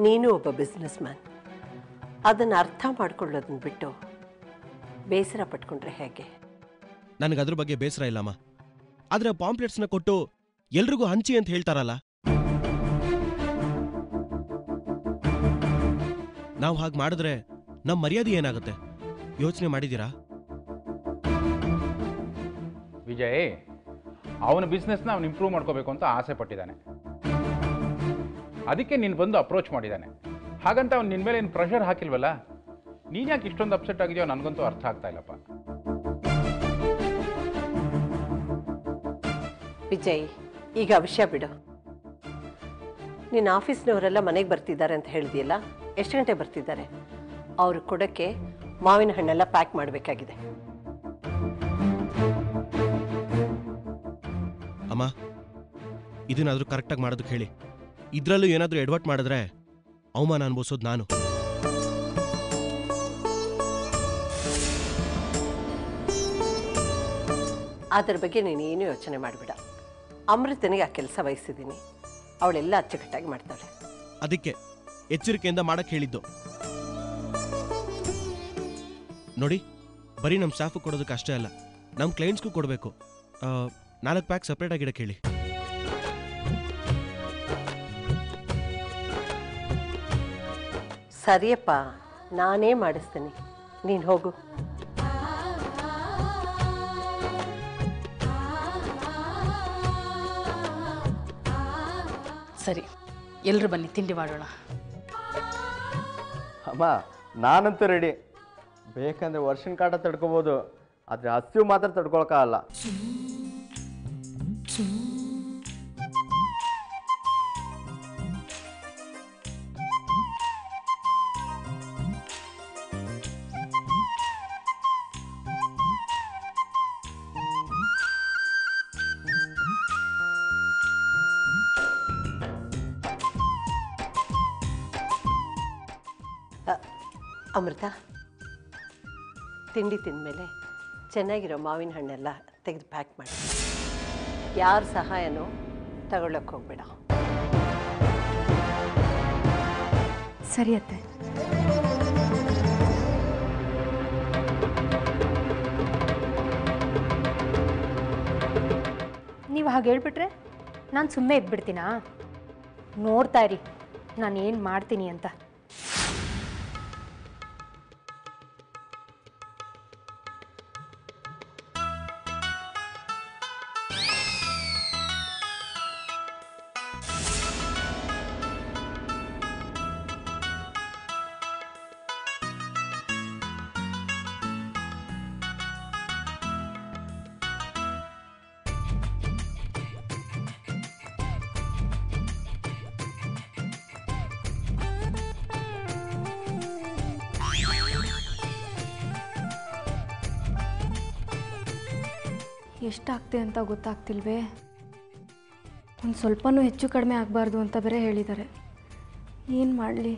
ನೀನು ಒಬ್ಬ business man ಅದನ್ನು ಅರ್ಥ ಮಾಡ್ಕೊಳ್ಳೋದನ್ನ ಬಿಟ್ಟು ಬೇಸರ ಪಟ್ಕೊಂಡ್ರೆ ಹೇಗೆ ನನಗೆ ಅದ್ರ ಬಗ್ಗೆ ಬೇಸರ ಇಲ್ಲಮ್ಮ ಆದ್ರೆ ಪಾಂಪ್ಲೆಟ್ಸ್ನ ಕೊಟ್ಟು ಎಲ್ರಿಗೂ ಹಂಚಿ ಅಂತ ಹೇಳ್ತಾರಲ್ಲ ನಾವು ಹಾಗೆ ಮಾಡಿದ್ರೆ ನಮ್ಮ ಮರ್ಯಾದೆ ಏನಾಗುತ್ತೆ ಯೋಚನೆ ಮಾಡಿದ್ದೀರಾ ವಿಜಯ್ ಅವನ ಬಿಸ್ನೆಸ್ನ ಅವ್ನು ಇಂಪ್ರೂವ್ ಮಾಡ್ಕೋಬೇಕು ಅಂತ ಆಸೆ ಪಟ್ಟಿದ್ದಾನೆ ಅದಕ್ಕೆ ನೀನು ಬಂದು ಅಪ್ರೋಚ್ ಮಾಡಿದ್ದಾನೆ ಹಾಗಂತ ಅವ್ನು ನಿನ್ನ ಮೇಲೆ ಏನು ಪ್ರೆಷರ್ ಹಾಕಿಲ್ವಲ್ಲ ನೀನು ಯಾಕೆ ಇಷ್ಟೊಂದು ಅಪ್ಸೆಟ್ ಆಗಿದೆಯೋ ನನಗಂತೂ ಅರ್ಥ ಆಗ್ತಾ ಇಲ್ಲಪ್ಪ ವಿಜಯ್ ಈಗ ಆ ವಿಷಯ ಬಿಡು ನಿನ್ನ ಆಫೀಸ್ನವರೆಲ್ಲ ಮನೆಗೆ ಬರ್ತಿದ್ದಾರೆ ಅಂತ ಹೇಳಿದೆಯಲ್ಲ ಎಷ್ಟು ಗಂಟೆ ಬರ್ತಿದ್ದಾರೆ ಅವರು ಕೊಡೋಕ್ಕೆ ಮಾವಿನ ಹಣ್ಣೆಲ್ಲ ಪ್ಯಾಕ್ ಮಾಡಬೇಕಾಗಿದೆ ಅಮ್ಮ ಇದನ್ನಾದ್ರೂ ಕರೆಕ್ಟಾಗಿ ಮಾಡೋದಕ್ಕೆ ಹೇಳಿ ಇದ್ರಲ್ಲೂ ಏನಾದರೂ ಎಡ್ವರ್ಟ್ ಮಾಡಿದ್ರೆ ಅವಮಾನ ಅನ್ಭವಿಸೋದು ನಾನು ಅದ್ರ ಬಗ್ಗೆ ನೀನು ಏನೂ ಯೋಚನೆ ಮಾಡಬೇಡ ಅಮೃತನಿಗೆ ಆ ಕೆಲಸ ವಹಿಸಿದ್ದೀನಿ ಅವಳೆಲ್ಲ ಅಚ್ಚುಕಟ್ಟಾಗಿ ಮಾಡ್ತಾಳೆ ಅದಕ್ಕೆ ಎಚ್ಚರಿಕೆಯಿಂದ ಮಾಡಕ್ ಹೇಳಿದ್ದು ನೋಡಿ ಬರೀ ನಮ್ಮ ಸ್ಟಾಫ್ ಕೊಡೋದಕ್ಕೆ ಅಷ್ಟೇ ಅಲ್ಲ ನಮ್ಮ ಕ್ಲೈಂಟ್ಸ್ಗೂ ಕೊಡಬೇಕು ನಾಲ್ಕು ಪ್ಯಾಕ್ ಸಪ್ರೇಟ್ ಆಗಿ ಇಡಕ್ಕೆ ಹೇಳಿ ಸರಿಯಪ್ಪ ನಾನೇ ಮಾಡಿಸ್ತೀನಿ ನೀನು ಹೋಗು ಸರಿ ಎಲ್ಲರೂ ಬನ್ನಿ ತಿಂಡಿ ಮಾಡೋಣ ಅಮ್ಮ ನಾನಂತೂ ರೆಡಿ ಬೇಕಂದ್ರೆ ವರ್ಷನ್ ಕಾಟ ತಡ್ಕೋಬೋದು ಆದರೆ ಹಸಿವು ಮಾತ್ರ ತಡ್ಕೊಳಕ್ಕಾಗಲ್ಲ ಅ, ಅಮೃತ ತಿಂಡಿ ತಿಂದಮೇಲೆ ಚೆನ್ನಾಗಿರೋ ಮಾವಿನ ಹಣ್ಣೆಲ್ಲ ತೆಗೆದು ಪ್ಯಾಕ್ ಮಾಡಿ ಯಾರ ಸಹಾಯನೂ ತಗೊಳ್ಳೋಕೆ ಹೋಗ್ಬೇಡ ಸರಿ ಅತ್ತೆ ನೀವು ಹಾಗೆ ಹೇಳ್ಬಿಟ್ರೆ ನಾನು ಸುಮ್ಮನೆ ಇದ್ಬಿಡ್ತೀನಾ ನೋಡ್ತಾ ಇರಿ ನಾನು ಏನು ಮಾಡ್ತೀನಿ ಅಂತ ಎಷ್ಟಾಗ್ತೆ ಅಂತ ಗೊತ್ತಾಗ್ತಿಲ್ವೇ ಒಂದು ಸ್ವಲ್ಪನೂ ಹೆಚ್ಚು ಕಡಿಮೆ ಆಗಬಾರ್ದು ಅಂತ ಬೇರೆ ಹೇಳಿದ್ದಾರೆ ಏನು ಮಾಡಲಿ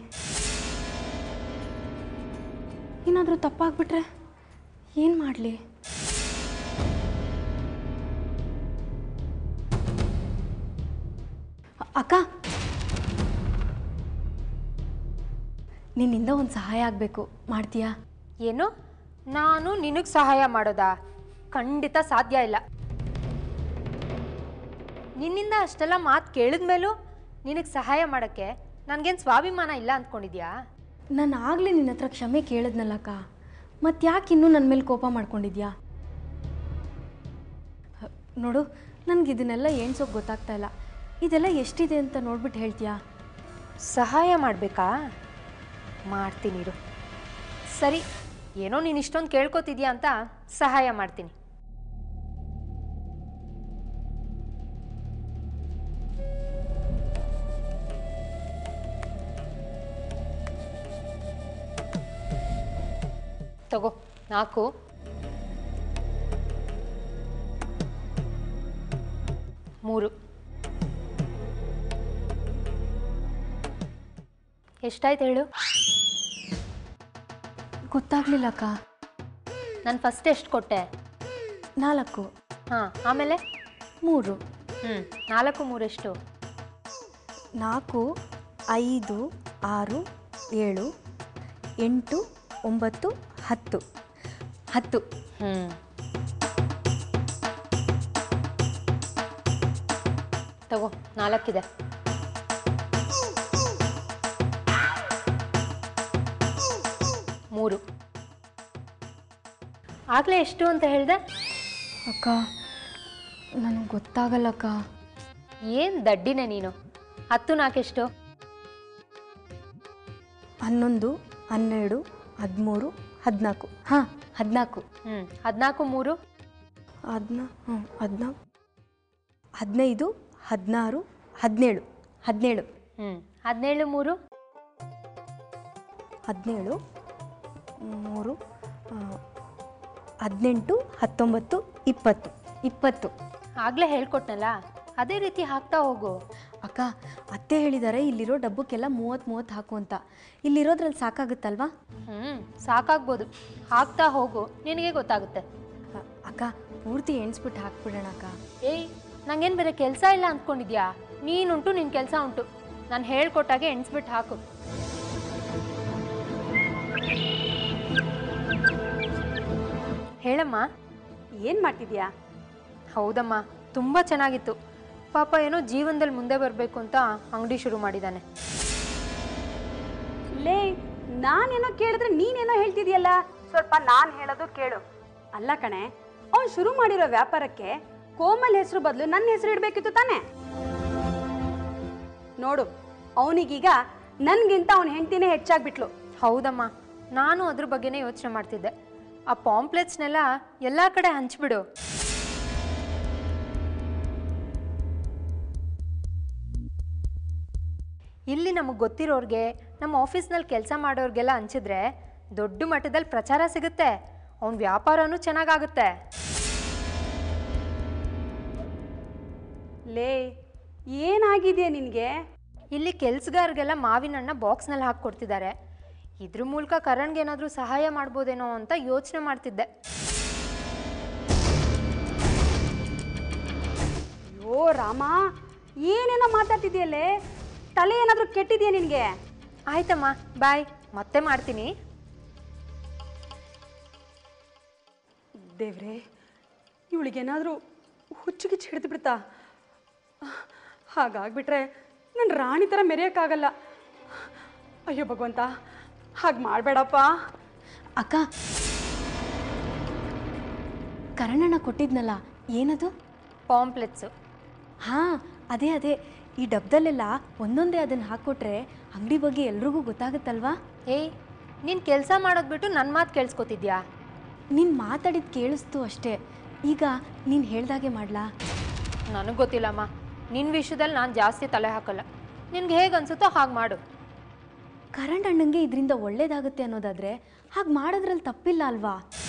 ಏನಾದರೂ ತಪ್ಪಾಗ್ಬಿಟ್ರೆ ಏನು ಮಾಡಲಿ ಅಕ್ಕ ನಿನ್ನಿಂದ ಒಂದು ಸಹಾಯ ಆಗಬೇಕು ಮಾಡ್ತೀಯಾ ಏನು ನಾನು ನಿನಗೆ ಸಹಾಯ ಮಾಡೋದಾ ಖಂಡಿತ ಸಾಧ್ಯ ಇಲ್ಲ ನಿನ್ನಿಂದ ಅಷ್ಟೆಲ್ಲ ಮಾತು ಕೇಳಿದ್ಮೇಲೂ ನಿನಗೆ ಸಹಾಯ ಮಾಡೋಕ್ಕೆ ನನಗೇನು ಸ್ವಾಭಿಮಾನ ಇಲ್ಲ ಅಂದ್ಕೊಂಡಿದ್ಯಾ ನಾನು ಆಗಲೇ ನಿನ್ನ ಹತ್ರ ಕ್ಷಮೆ ಕೇಳಿದ್ನಲ್ಲಕ್ಕ ಮತ್ತೆ ಯಾಕೆ ಇನ್ನೂ ನನ್ನ ಮೇಲೆ ಕೋಪ ಮಾಡ್ಕೊಂಡಿದ್ಯಾ ಹ, ನೋಡು ನನಗೆ ಇದನ್ನೆಲ್ಲ ಎಣ್ಸೋಕೆ ಗೊತ್ತಾಗ್ತಾ ಇಲ್ಲ ಇದೆಲ್ಲ ಎಷ್ಟಿದೆ ಅಂತ ನೋಡ್ಬಿಟ್ಟು ಹೇಳ್ತೀಯಾ ಸಹಾಯ ಮಾಡಬೇಕಾ ಮಾಡ್ತೀನಿ ಇರು ಸರಿ ಏನೋ ನೀನು ಇಷ್ಟೊಂದು ಕೇಳ್ಕೊತಿದ್ಯಾ ಅಂತ ಸಹಾಯ ಮಾಡ್ತೀನಿ ತಗೋ ನಾಲ್ಕು ಮೂರು ಎಷ್ಟಾಯ್ತು ಹೇಳು ಗೊತ್ತಾಗ್ಲಿಲ್ಲ ಅಕ್ಕ ನಾನು ಫಸ್ಟ್ ಎಷ್ಟು ಕೊಟ್ಟೆ ನಾಲ್ಕು ಹಾಂ ಆಮೇಲೆ ಮೂರು ಹ್ಞೂ ನಾಲ್ಕು ಮೂರೆಷ್ಟು ನಾಲ್ಕು ಐದು ಆರು ಏಳು ಎಂಟು ಒಂಬತ್ತು ಹತ್ತು ಹತ್ತು ಹ್ಞೂ ತಗೋ ನಾಲ್ಕಿದೆ ಮೂರು ಆಗಲೇ ಎಷ್ಟು ಅಂತ ಹೇಳಿದೆ ಅಕ್ಕ ನನಗೆ ಗೊತ್ತಾಗಲ್ಲಕ್ಕ ಏನು ದಡ್ಡಿನೇ ನೀನು ಹತ್ತು ನಾಲ್ಕೆಷ್ಟು ಹನ್ನೊಂದು ಹನ್ನೆರಡು ಹದಿಮೂರು ಹದಿನಾಲ್ಕು ಹಾಂ ಹದಿನಾಲ್ಕು ಹ್ಞೂ ಹದಿನಾಲ್ಕು ಮೂರು ಹದಿನಾ ಹ್ಞೂ ಹದಿನಾಲ್ಕು ಹದಿನೈದು ಹದಿನಾರು ಹದಿನೇಳು ಹದಿನೇಳು ಹ್ಞೂ ಹದಿನೇಳು ಮೂರು ಹದಿನೇಳು ಮೂರು ಆ, ಹದಿನೆಂಟು ಹತ್ತೊಂಬತ್ತು ಇಪ್ಪತ್ತು ಇಪ್ಪತ್ತು ಆಗಲೇ ಹೇಳ್ಕೊಟ್ನಲ್ಲ ಅದೇ ರೀತಿ ಹಾಕ್ತಾ ಹೋಗು ಅಕ್ಕ ಅತ್ತೆ ಹೇಳಿದ್ದಾರೆ ಇಲ್ಲಿರೋ ಡಬ್ಬಕ್ಕೆಲ್ಲ ಮೂವತ್ತು ಮೂವತ್ತು ಹಾಕು ಅಂತ ಇಲ್ಲಿರೋದ್ರಲ್ಲಿ ಸಾಕಾಗುತ್ತಲ್ವಾ ಹ್ಞೂ ಸಾಕಾಗ್ಬೋದು ಹಾಕ್ತಾ ಹೋಗು ನಿನಗೆ ಗೊತ್ತಾಗುತ್ತೆ ಅ- ಅಕ್ಕ ಪೂರ್ತಿ ಎಣಿಸ್ಬಿಟ್ಟು ಹಾಕ್ಬಿಡೋಣ ಅಕ್ಕ ಏಯ್ ನಂಗೇನು ಬೇರೆ ಕೆಲಸ ಇಲ್ಲ ಅಂದ್ಕೊಂಡಿದ್ಯಾ ನೀನುಂಟು ನಿನ್ನ ಕೆಲಸ ಉಂಟು ನಾನು ಹೇಳ್ಕೊಟ್ಟಾಗೆ ಎಣಿಸ್ಬಿಟ್ಟು ಹಾಕು ಹೇಳಮ್ಮ ಏನು ಮಾಡ್ತಿದ್ಯಾ ಹೌದಮ್ಮ ತುಂಬ ಚೆನ್ನಾಗಿತ್ತು ಪಾಪ ಏನೋ ಜೀವನದಲ್ಲಿ ಮುಂದೆ ಬರಬೇಕು ಅಂತ ಅಂಗಡಿ ಶುರು ಮಾಡಿದ್ದಾನೆ ಲೇ ನಾನೇನೋ ಕೇಳಿದ್ರೆ ನೀನೇನೋ ಹೇಳ್ತಿದ್ಯಲ್ಲ ಸ್ವಲ್ಪ ನಾನು ಹೇಳೋದು ಕೇಳು ಅಲ್ಲ ಕಣೆ ಅವ್ನು ಶುರು ಮಾಡಿರೋ ವ್ಯಾಪಾರಕ್ಕೆ ಕೋಮಲ್ ಹೆಸರು ಬದಲು ನನ್ನ ಹೆಸರು ಇಡಬೇಕಿತ್ತು ತಾನೆ ನೋಡು ಅವನಿಗೀಗ ನನ್ಗಿಂತ ಅವನ ಹೆಂಡತಿನೇ ಹೆಚ್ಚಾಗ್ಬಿಟ್ಲು ಹೌದಮ್ಮ ನಾನು ಅದ್ರ ಬಗ್ಗೆನೇ ಯೋಚನೆ ಮಾಡ್ತಿದ್ದೆ ಆ ಪಾಂಪ್ಲೆಟ್ಸ್ನೆಲ್ಲ ಎಲ್ಲ ಕಡೆ ಹಂಚ್ಬಿಡು ಇಲ್ಲಿ ನಮಗೆ ಗೊತ್ತಿರೋರ್ಗೆ ನಮ್ಮ ಆಫೀಸ್ನಲ್ಲಿ ಕೆಲಸ ಮಾಡೋರ್ಗೆಲ್ಲ ಹಂಚಿದ್ರೆ ದೊಡ್ಡ ಮಟ್ಟದಲ್ಲಿ ಪ್ರಚಾರ ಸಿಗುತ್ತೆ ಅವನ ವ್ಯಾಪಾರನೂ ಚೆನ್ನಾಗಾಗುತ್ತೆ ಲೇ ಏನಾಗಿದೆಯಾ ನಿನಗೆ ಇಲ್ಲಿ ಕೆಲ್ಸಗಾರರಿಗೆಲ್ಲ ಮಾವಿನ ಹಣ್ಣ ಬಾಕ್ಸ್ನಲ್ಲಿ ಹಾಕ್ಕೊಡ್ತಿದ್ದಾರೆ ಇದ್ರ ಮೂಲಕ ಕರಣ್ಗೆ ಏನಾದರೂ ಸಹಾಯ ಮಾಡ್ಬೋದೇನೋ ಅಂತ ಯೋಚನೆ ಮಾಡ್ತಿದ್ದೆ ಅಯ್ಯೋ ರಾಮ ಏನೇನೋ ಮಾತಾಡ್ತಿದ್ಯಲ್ಲೇ ತಲೆ ಏನಾದರೂ ಕೆಟ್ಟಿದ್ಯಾ ನಿನಗೆ ಆಯ್ತಮ್ಮ ಬಾಯ್ ಮತ್ತೆ ಮಾಡ್ತೀನಿ ದೇವ್ರೆ ಇವಳಿಗೇನಾದರೂ ಹುಚ್ಚುಗಿಚ್ಚು ಹಿಡಿದು ಬಿಡ್ತಾ ಹಾಗಾಗ್ಬಿಟ್ರೆ ನನ್ನ ರಾಣಿ ಥರ ಮೆರೆಯೋಕ್ಕಾಗಲ್ಲ ಅಯ್ಯೋ ಭಗವಂತ ಹಾಗೆ ಮಾಡಬೇಡಪ್ಪ ಅಕ್ಕ ಕರಣಣ್ಣ ಕೊಟ್ಟಿದ್ನಲ್ಲ ಏನದು ಪಾಂಪ್ಲೆಟ್ಸು ಹಾಂ ಅದೇ ಅದೇ ಈ ಡಬ್ದಲ್ಲೆಲ್ಲ ಒಂದೊಂದೇ ಅದನ್ನು ಹಾಕ್ಕೊಟ್ರೆ ಅಂಗಡಿ ಬಗ್ಗೆ ಎಲ್ರಿಗೂ ಗೊತ್ತಾಗುತ್ತಲ್ವಾ ಏಯ್ ನೀನು ಕೆಲಸ ಮಾಡೋದು ಬಿಟ್ಟು ನನ್ನ ಮಾತು ಕೇಳಿಸ್ಕೊತಿದ್ಯಾ ನೀನು ಮಾತಾಡಿದ್ದು ಕೇಳಿಸ್ತು ಅಷ್ಟೇ ಈಗ ನೀನು ಹೇಳ್ದಾಗೆ ಮಾಡ್ಲಾ ನನಗೆ ಗೊತ್ತಿಲ್ಲಮ್ಮ ನಿನ್ನ ವಿಷಯದಲ್ಲಿ ನಾನು ಜಾಸ್ತಿ ತಲೆ ಹಾಕಲ್ಲ ನಿನ್ಗೆ ಹೇಗೆ ಅನ್ಸುತ್ತೋ ಹಾಗೆ ಮಾಡು ಕರಣ್ ಅಣ್ಣಂಗೆ ಇದರಿಂದ ಒಳ್ಳೇದಾಗುತ್ತೆ ಅನ್ನೋದಾದ್ರೆ ಹಾಗೆ ಮಾಡೋದ್ರಲ್ಲಿ ತಪ್ಪಿಲ್ಲ ಅಲ್ವಾ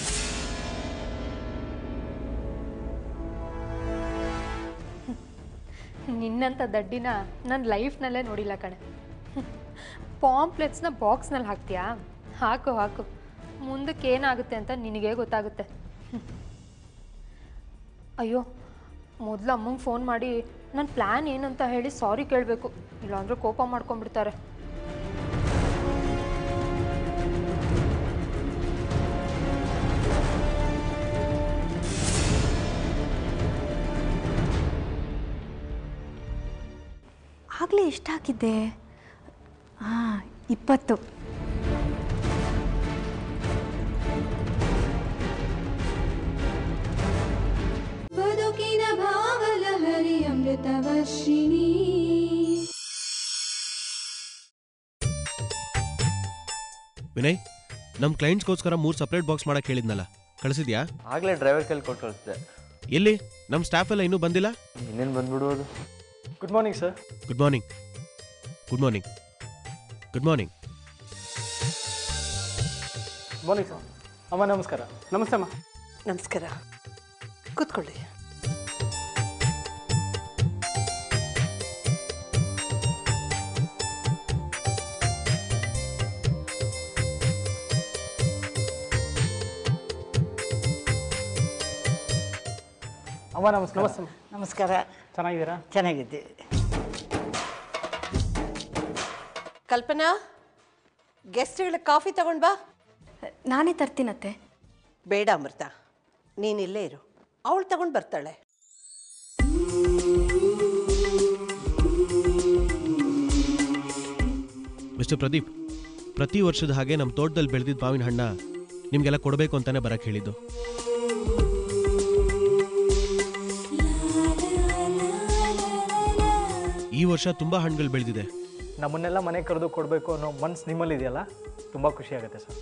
ನಿನ್ನಂಥ ದಡ್ಡಿನ ನನ್ನ ಲೈಫ್ನಲ್ಲೇ ನೋಡಿಲ್ಲ ಕಣೆ ಪಾಂಪ್ಲೆಟ್ಸ್ನ ಬಾಕ್ಸ್ನಲ್ಲಿ ಹಾಕ್ತೀಯಾ ಹಾಕು ಹಾಕು ಮುಂದಕ್ಕೆ ಏನಾಗುತ್ತೆ ಅಂತ ನಿನಗೇ ಗೊತ್ತಾಗುತ್ತೆ ಅಯ್ಯೋ ಮೊದಲು ಅಮ್ಮಂಗೆ ಫೋನ್ ಮಾಡಿ ನನ್ನ ಪ್ಲ್ಯಾನ್ ಏನಂತ ಹೇಳಿ ಸಾರಿ ಕೇಳಬೇಕು ಇಲ್ಲಾಂದ್ರೆ ಕೋಪ ಮಾಡ್ಕೊಂಡ್ಬಿಡ್ತಾರೆ ಆಗಲೇ ಎಷ್ಟು ಹಾಕಿದ್ದೆ ಹಾಂ ಇಪ್ಪತ್ತು ಬದುಕಿನ ಭಾವಲಹರಿ ಅಮೃತವರ್ಷಿಣಿ ವಿನಯ್ ನಮ್ಮ ಕ್ಲೈಂಟ್ಸ್ಗೋಸ್ಕರ ಮೂರು ಸಪ್ರೇಟ್ ಬಾಕ್ಸ್ ಮಾಡಕ್ಕೆ ಹೇಳಿದ್ನಲ್ಲ ಕಳಿಸಿದ್ಯಾ ಆಗಲೇ ಡ್ರೈವರ್ ಕೈಲಿ ಕೊಟ್ಟು ಕಳಿಸ್ದೆ ಎಲ್ಲಿ ನಮ್ಮ ಸ್ಟಾಫ್ ಎಲ್ಲ ಇನ್ನೂ ಬಂದಿಲ್ಲ ಇನ್ನೇನು ಬಂದ್ಬಿಡೋದು good morning sir good morning good morning good morning morning sir ಅಮ್ಮ ನಮಸ್ಕಾರ ನಮಸ್ತೆ ಅಮ್ಮ ನಮಸ್ಕಾರ ಕೂತ್ಕೊಳ್ಳಿ ಅಮ್ಮ ನಮಸ್ಕಾರ ನಮಸ್ತೆ ನಮಸ್ಕಾರ ಚೆನ್ನಾಗಿದ್ದೀರಾ ಚೆನ್ನಾಗಿದ್ದೀವಿ ಕಲ್ಪನಾ ಗೆಸ್ಟ್ಗಳ ಕಾಫಿ ತಗೊಂಡ್ ಬಾ ನಾನೇ ತರ್ತೀನತ್ತೆ ಬೇಡ ಅಮೃತ ನೀನ್ ಇಲ್ಲೇ ಇರು ಅವಳು ತಗೊಂಡು ಬರ್ತಾಳೆ ಮಿಸ್ಟರ್ ಪ್ರದೀಪ್ ಪ್ರತಿ ವರ್ಷದ ಹಾಗೆ ನಮ್ಮ ತೋಟದಲ್ಲಿ ಬೆಳೆದಿದ್ದ ಮಾವಿನ ಹಣ್ಣ ನಿಮಗೆಲ್ಲ ಕೊಡಬೇಕು ಅಂತಾನೆ ಬರಕ್ಕೆ ಹೇಳಿದ್ದು ಈ ವರ್ಷ ತುಂಬಾ ಹಣ್ಣುಗಳು ಬೆಳೆದಿದೆ ನಮ್ಮನ್ನೆಲ್ಲ ಮನೆ ಕರೆದು ಕೊಡಬೇಕು ಅನ್ನೋ ಮನ್ಸು ನಿಮ್ಮಲ್ಲಿದೆಯಲ್ಲ ತುಂಬ ಖುಷಿ ಆಗುತ್ತೆ ಸರ್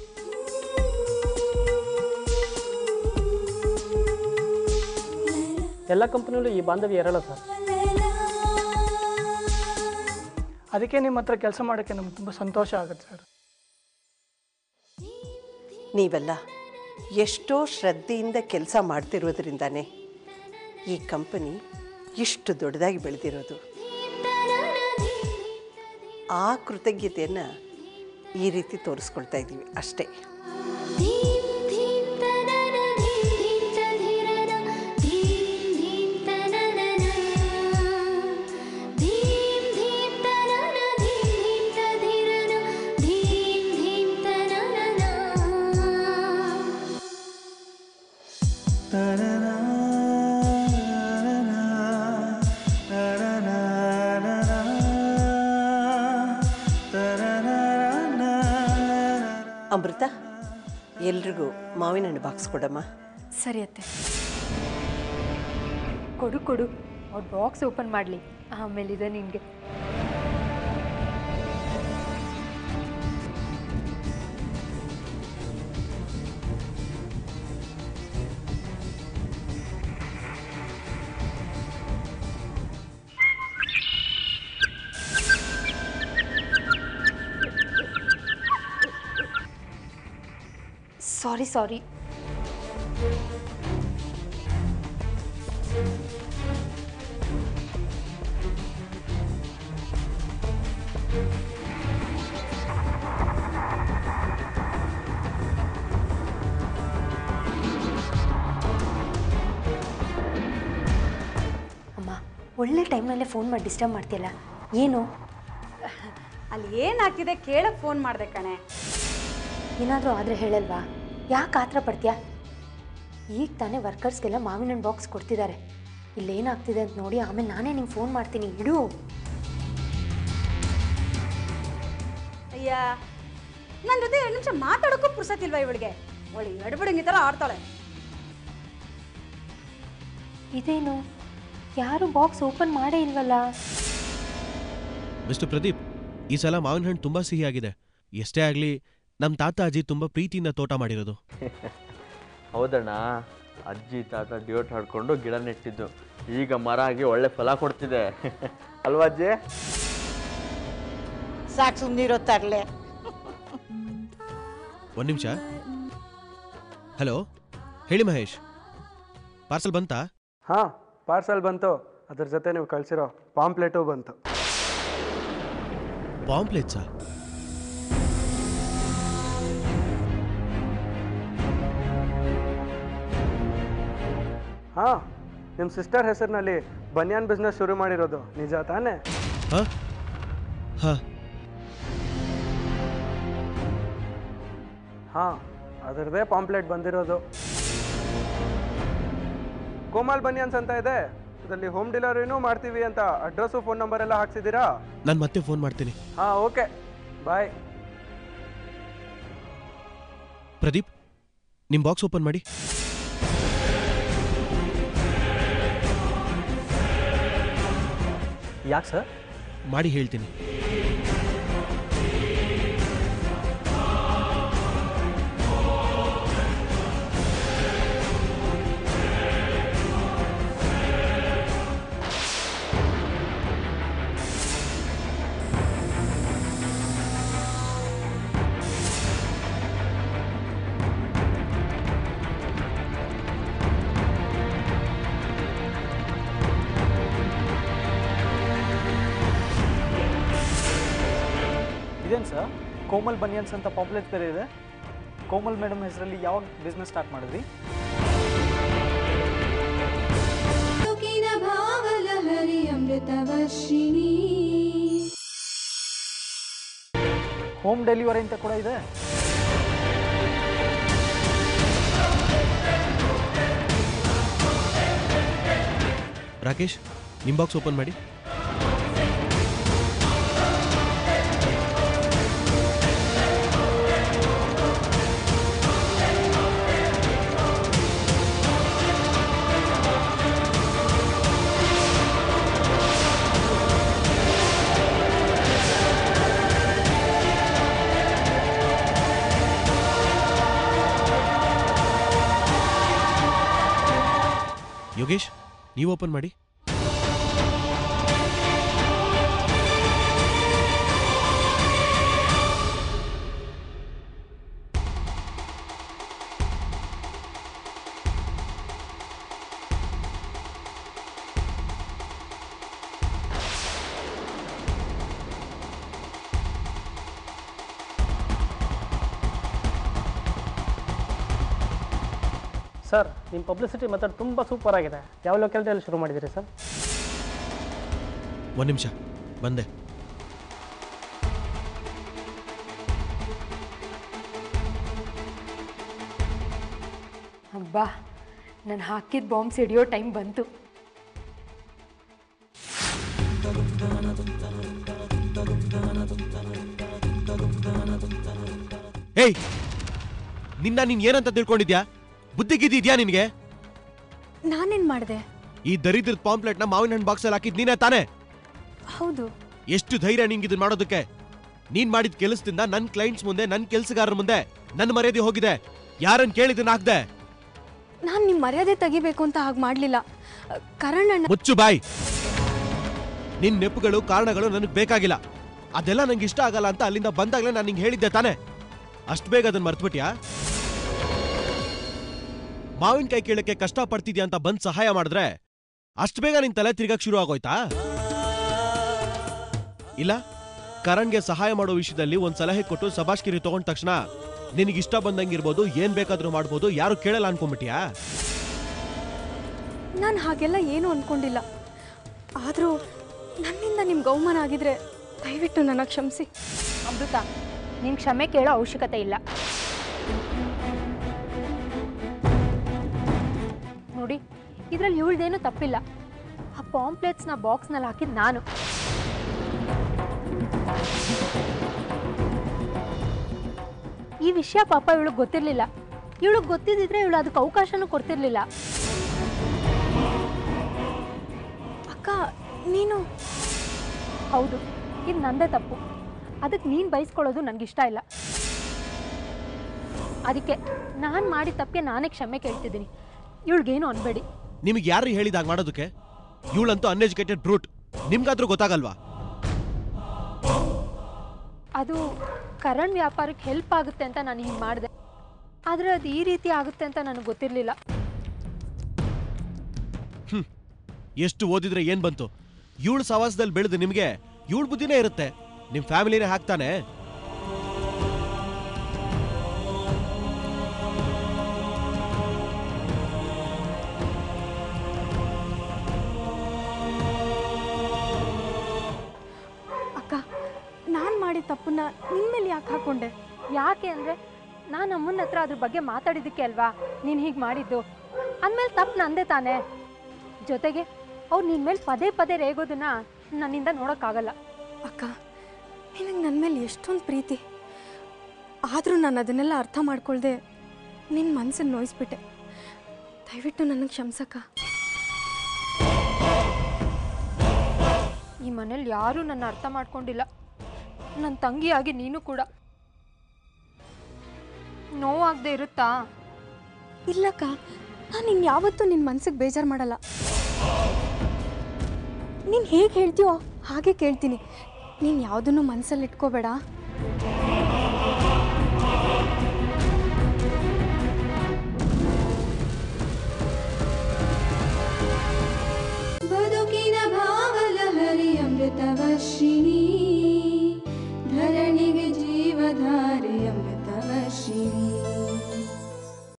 ಎಲ್ಲ ಕಂಪ್ನಿಯಲ್ಲೂ ಈ ಬಾಂಧವ್ಯ ಇರಲ್ಲ ಸರ್ ಅದಕ್ಕೆ ನಿಮ್ಮ ಹತ್ರ ಕೆಲಸ ಮಾಡೋಕ್ಕೆ ನಮ್ಗೆ ತುಂಬ ಸಂತೋಷ ಆಗುತ್ತೆ ಸರ್ ನೀವೆಲ್ಲ ಎಷ್ಟೋ ಶ್ರದ್ಧೆಯಿಂದ ಕೆಲಸ ಮಾಡ್ತಿರೋದ್ರಿಂದಾನೇ ಈ ಕಂಪನಿ ಇಷ್ಟು ದೊಡ್ಡದಾಗಿ ಬೆಳೆದಿರೋದು ಆ ಕೃತಜ್ಞತೆಯನ್ನು ಈ ರೀತಿ ತೋರಿಸ್ಕೊಳ್ತಾ ಇದ್ದೀವಿ ಅಷ್ಟೇ ಅಮೃತ ಎಲ್ರಿಗೂ ಮಾವಿನ ಹಣ್ಣು ಬಾಕ್ಸ್ ಕೊಡಮ್ಮ ಸರಿ ಅತ್ತೆ ಕೊಡು ಕೊಡು ಅವ್ರು ಬಾಕ್ಸ್ ಓಪನ್ ಮಾಡಲಿ ಆಮೇಲಿದೆ ನಿನಗೆ ಸಾರಿ ಸಾರಿ ಅಮ್ಮ ಒಳ್ಳೆ ಟೈಮ್ನಲ್ಲೇ ಫೋನ್ ಮಾಡಿ ಡಿಸ್ಟರ್ಬ್ ಮಾಡ್ತೀಯಲ್ಲ ಏನು ಅಲ್ಲಿ ಏನಾಗ್ತಿದೆ ಕೇಳಕ್ಕೆ ಫೋನ್ ಮಾಡಿದೆ ಕಣೆ ಏನಾದರೂ ಆದರೆ ಹೇಳಲ್ವಾ ಯಾಕೆ ಆತರ ಪಡ್ತೀಯಾ ಈಗ ತಾನೇ ವರ್ಕರ್ಸ್ಗೆಲ್ಲ ಮಾವಿನ ಹಣ್ಣು ಬಾಕ್ಸ್ ಕೊಡ್ತಿದ್ದಾರೆ ಇಲ್ಲೇನಾಗ್ತಿದೆ ಅಂತ ನೋಡಿ ಆಮೇಲೆ ನಾನೇ ನಿಂಗೆ ಫೋನ್ ಮಾಡ್ತೀನಿ ಇಡು ಅಯ್ಯ ನನ್ನ ಜೊತೆ ಎರಡು ನಿಮಿಷ ಮಾತಾಡೋಕ್ಕೂ ಪುರ್ಸತ್ತಿಲ್ವಾ ಇವಳಿಗೆ ಒಳ್ಳೆ ಎಡಬಿಡಂಗಿ ಥರ ಆಡ್ತಾಳೆ ಇದೇನು ಯಾರು ಬಾಕ್ಸ್ ಓಪನ್ ಮಾಡೇ ಇಲ್ವಲ್ಲ ಮಿಸ್ಟರ್ ಪ್ರದೀಪ್ ಈ ಸಲ ಮಾವಿನ ಹಣ್ಣು ತುಂಬಾ ಸಿಹಿಯಾಗಿದೆ ಎಷ್ಟೇ ಆಗಲಿ ನಮ್ಮ ತಾತ ಅಜ್ಜಿ ತುಂಬಾ ಪ್ರೀತಿಯಿಂದ ತೋಟ ಮಾಡಿರೋದು ಹೌದಣ್ಣ ಅಜ್ಜಿ ತಾತ ಡ್ಯೂಟ್ ಹಾಡ್ಕೊಂಡು ಗಿಡ ನೆಟ್ಟಿದ್ದು ಈಗ ಮರ ಆಗಿ ಒಳ್ಳೆ ಫಲ ಕೊಡ್ತಿದೆ ಅಲ್ವಾ ಅಜ್ಜಿ ಸಾಕು ಸುಮ್ಮನಿರೋ ತರಲೆ ಒಂದು ನಿಮಿಷ ಹಲೋ ಹೇಳಿ ಮಹೇಶ್ ಪಾರ್ಸಲ್ ಬಂತಾ ಹಾಂ ಪಾರ್ಸಲ್ ಬಂತು ಅದ್ರ ಜೊತೆ ನೀವು ಕಳಿಸಿರೋ ಪಾಂಪ್ಲೆಟು ಬಂತು ಪಾಂಪ್ಲೆಟ್ಸಾ ಹಾಂ ನಿಮ್ಮ ಸಿಸ್ಟರ್ ಹೆಸರಿನಲ್ಲಿ ಬನಿಯಾನ್ ಬಿಸ್ನೆಸ್ ಶುರು ಮಾಡಿರೋದು ನಿಜ ತಾನೇ ಹಾ ಹಾ ಹಾಂ ಅದರದೇ ಪಾಂಪ್ಲೆಟ್ ಬಂದಿರೋದು ಕೋಮಲ್ ಬನಿಯನ್ಸ್ ಅಂತ ಇದೆ ಇದರಲ್ಲಿ ಹೋಮ್ ಡೆಲಿವರಿನೂ ಮಾಡ್ತೀವಿ ಅಂತ ಅಡ್ರೆಸ್ಸು ಫೋನ್ ನಂಬರ್ ಎಲ್ಲ ಹಾಕ್ಸಿದ್ದೀರಾ ನಾನು ಮತ್ತೆ ಫೋನ್ ಮಾಡ್ತೀನಿ ಹಾಂ ಓಕೆ ಬಾಯ್ ಪ್ರದೀಪ್ ನಿಮ್ಮ ಬಾಕ್ಸ್ ಓಪನ್ ಮಾಡಿ ಯಾಕೆ ಸರ್ ಮಾಡಿ ಹೇಳ್ತೀನಿ ಇದೇನು ಸರ್ ಕೋಮಲ್ ಬನಿಯನ್ಸ್ ಅಂತ ಪಾಂಪ್ಲೆಟ್ ಬೇರೆ ಇದೆ ಕೋಮಲ್ ಮೇಡಮ್ ಹೆಸರಲ್ಲಿ ಯಾವಾಗ ಬಿಸ್ನೆಸ್ ಸ್ಟಾರ್ಟ್ ಮಾಡಿದ್ರಿ ಬದುಕಿನ ಭಾವಲಹರಿ ಅಮೃತವರ್ಷಿಣಿ ಹೋಮ್ ಡೆಲಿವರಿ ಅಂತ ಕೂಡ ಇದೆ ರಾಕೇಶ್ ನಿಮ್ಮ ಬಾಕ್ಸ್ ಓಪನ್ ಮಾಡಿ ಯೋಗೇಶ್ ನೀವು ಓಪನ್ ಮಾಡಿ ಸರ್ ನಿಮ್ಮ ಪಬ್ಲಿಸಿಟಿ ಮೆಥಡ್ ತುಂಬ ಸೂಪರ್ ಆಗಿದೆ ಯಾವ ಲೊಕ್ಯಾಲಿಟಿಯಲ್ಲಿ ಶುರು ಮಾಡಿದ್ದೀರಿ ಸರ್ ಒಂದು ನಿಮಿಷ ಬಂದೆ ಅಬ್ಬಾ ನಾನು ಹಾಕಿದ ಬಾಂಬ್ಸ್ ಹಿಡಿಯೋ ಟೈಮ್ ಬಂತು ಏಯ್ ನಿನ್ನ ನೀನ್ ಏನಂತ ತಿಳ್ಕೊಂಡಿದ್ಯಾ ಬುದ್ಧಿಗಿದ್ಯಾ ನಿನ್ಗೆ ನಾನೇನು ಮಾಡಿದೆ ಈ ದರಿದ್ರದ ಪಾಂಪ್ಲೆಟ್ನ ಮಾವಿನ ಹಣ್ಣು ಬಾಕ್ಸಲ್ಲಿ ಹಾಕಿದ್ ನೀನೇ ತಾನೇ ಹೌದು ಎಷ್ಟು ಧೈರ್ಯ ನಿಂಗೆ ಇದನ್ನ ಮಾಡೋದಕ್ಕೆ ನೀನ್ ಮಾಡಿದ ಕೆಲಸದಿಂದ ನನ್ನ ಕ್ಲೈಂಟ್ಸ್ ಮುಂದೆ ನನ್ನ ಕೆಲಸಗಾರರ ಮುಂದೆ ನನ್ನ ಮರ್ಯಾದೆ ಹೋಗಿದೆ ಯಾರನ್ನ ಕೇಳಿದನ್ನ ಹಾಕ್ದೆ ನಾನು ನಿಮ್ಮ ಮರ್ಯಾದೆ ತೆಗಿಬೇಕು ಅಂತ ಹಾಗೆ ಮಾಡಲಿಲ್ಲ ಕರಣ್ ಅಣ್ಣ ಮುಚ್ಚು ಬಾಯ್ ನಿನ್ ನೆಪಗಳು ಕಾರಣಗಳು ನನಗೆ ಬೇಕಾಗಿಲ್ಲ ಅದೆಲ್ಲ ನಂಗೆ ಇಷ್ಟ ಆಗಲ್ಲ ಅಂತ ಅಲ್ಲಿಂದ ಬಂದಾಗಲೇ ನಾನು ನಿಂಗೆ ಹೇಳಿದ್ದೆ ತಾನೇ ಅಷ್ಟು ಬೇಗ ಅದನ್ನ ಮರ್ತ್ಬಿಟ್ಯಾ ಮಾವಿನಕಾಯಿ ಕೀಳಕ್ಕೆ ಕಷ್ಟ ಪಡ್ತಿದ್ಯಾ ಅಂತ ಬಂದ್ ಸಹಾಯ ಮಾಡಿದ್ರೆ ಅಷ್ಟು ಬೇಗ ನಿನ್ ತಲೆ ತಿರ್ಗಕ್ ಶುರು ಆಗೋಯ್ತಾ ಇಲ್ಲ ಕರಣ್ಗೆ ಸಹಾಯ ಮಾಡೋ ವಿಷಯದಲ್ಲಿ ಒಂದ್ ಸಲಹೆ ಕೊಟ್ಟು ಸಭಾಷ್ಗಿರಿ ತಗೊಂಡ ತಕ್ಷಣ ನಿನಗೆ ಇಷ್ಟ ಬಂದಂಗಿರ್ಬೋದು ಏನ್ ಬೇಕಾದ್ರೂ ಮಾಡ್ಬೋದು ಯಾರು ಕೇಳಲ್ಲ ಅನ್ಕೊಂಬಿಟ್ಯಾ ನಾನು ಹಾಗೆಲ್ಲ ಏನೂ ಅನ್ಕೊಂಡಿಲ್ಲ ಆದರೂ ನನ್ನಿಂದ ನಿಮ್ಗೆ ಅವಮಾನ ಆಗಿದ್ರೆ ದಯವಿಟ್ಟು ನನಗೆ ಕ್ಷಮಿಸಿ ಅಮೃತ ನಿನ್ ಕ್ಷಮೆ ಕೇಳೋ ಅವಶ್ಯಕತೆ ಇಲ್ಲ ನೋಡಿ ಇದ್ರಲ್ಲಿ ಇವಳ್ದೇನು ತಪ್ಪಿಲ್ಲ ಆ ಪಾಂಪ್ಲೆಟ್ಸ್ನ ಬಾಕ್ಸ್ನಲ್ಲಿ ಹಾಕಿದ್ ನಾನು ಈ ವಿಷಯ ಪಾಪ ಇವಳಿಗೆ ಗೊತ್ತಿರಲಿಲ್ಲ ಇವಳಿಗೆ ಗೊತ್ತಿದ್ದಿದ್ರೆ ಇವಳು ಅದಕ್ಕೆ ಅವಕಾಶನೂ ಕೊಡ್ತಿರ್ಲಿಲ್ಲ ಅಕ್ಕ ನೀನು ಹೌದು ಇದು ನಂದೇ ತಪ್ಪು ಅದಕ್ಕೆ ನೀನು ಬಯಸ್ಕೊಳ್ಳೋದು ನನಗಿಷ್ಟ ಇಲ್ಲ ಅದಕ್ಕೆ ನಾನು ಮಾಡಿದ ತಪ್ಪಿಗೆ ನಾನೇ ಕ್ಷಮೆ ಕೇಳ್ತಿದ್ದೀನಿ ಇವಳಿಗೇನು ಅನ್ಬೇಡಿ ನಿಮಗೆ ಯಾರು ಹೇಳಿದಾಗ ಮಾಡೋದಕ್ಕೆ ಇವಳಂತೂ ಅನ್ಎಜುಕೇಟೆಡ್ ಬ್ರೂಟ್ ನಿಮ್ಗಾದ್ರೂ ಗೊತ್ತಾಗಲ್ವಾ ಅದು ಕರಣ್ ವ್ಯಾಪಾರಕ್ಕೆ ಹೆಲ್ಪ್ ಆಗುತ್ತೆ ಅಂತ ನಾನು ಹಿಂಗೆ ಮಾಡಿದೆ ಆದರೆ ಅದು ಈ ರೀತಿ ಆಗುತ್ತೆ ಅಂತ ನನಗೆ ಗೊತ್ತಿರಲಿಲ್ಲ ಎಷ್ಟು ಓದಿದ್ರೆ ಏನ್ ಬಂತು ಇವಳು ಸವಾಸದಲ್ಲಿ ಬೆಳೆದು ನಿಮ್ಗೆ ಇವಳು ಬುದ್ಧಿನೇ ಇರುತ್ತೆ ನಿಮ್ ಫ್ಯಾಮಿಲಿನೇ ಹಾಕ್ತಾನೆ ಅಕ್ಕ ನಾನು ಮಾಡಿದ ತಪ್ಪನ್ನ ನಿಮ್ಮ ಮೇಲೆ ಯಾಕೆ ಹಾಕೊಂಡೆ ಯಾಕೆ ಅಂದರೆ ನಾನು ಅಮ್ಮನ ಹತ್ರ ಅದ್ರ ಬಗ್ಗೆ ಮಾತಾಡಿದ್ದಕ್ಕೆ ಅಲ್ವಾ ನೀನು ಹೀಗೆ ಮಾಡಿದ್ದು ಅಂದಮೇಲೆ ತಪ್ಪು ನಂದೇ ತಾನೇ ಜೊತೆಗೆ ಅವ್ರು ನಿನ್ನ ಮೇಲೆ ಪದೇ ಪದೇ ರೇಗೋದನ್ನ ನನ್ನಿಂದ ನೋಡೋಕ್ಕಾಗಲ್ಲ ಅಕ್ಕ ನಿನಗೆ ನನ್ನ ಮೇಲೆ ಎಷ್ಟೊಂದು ಪ್ರೀತಿ ಆದರೂ ನಾನು ಅದನ್ನೆಲ್ಲ ಅರ್ಥ ಮಾಡ್ಕೊಳ್ದೆ ನಿನ್ನ ಮನಸ್ಸನ್ನು ನೋಯಿಸ್ಬಿಟ್ಟೆ ದಯವಿಟ್ಟು ನನಗೆ ಕ್ಷಮಿಸಕ್ಕ ಈ ಮನೇಲಿ ಯಾರೂ ನನ್ನ ಅರ್ಥ ಮಾಡ್ಕೊಂಡಿಲ್ಲ ನನ್ನ ತಂಗಿಯಾಗಿ ನೀನು ಕೂಡ ನೋವಾಗದೆ ಇರುತ್ತಾ ಇಲ್ಲಕ್ಕ ನಾನು ಇನ್ನು ಯಾವತ್ತೂ ನಿನ್ನ ಮನ್ಸಿಗೆ ಬೇಜಾರು ಮಾಡಲ್ಲ ನೀನು ಹೇಗೆ ಹೇಳ್ತೀಯೋ ಹಾಗೆ ಕೇಳ್ತೀನಿ ನೀನು ಯಾವುದನ್ನು ಮನಸ್ಸಲ್ಲಿ ಇಟ್ಕೋಬೇಡ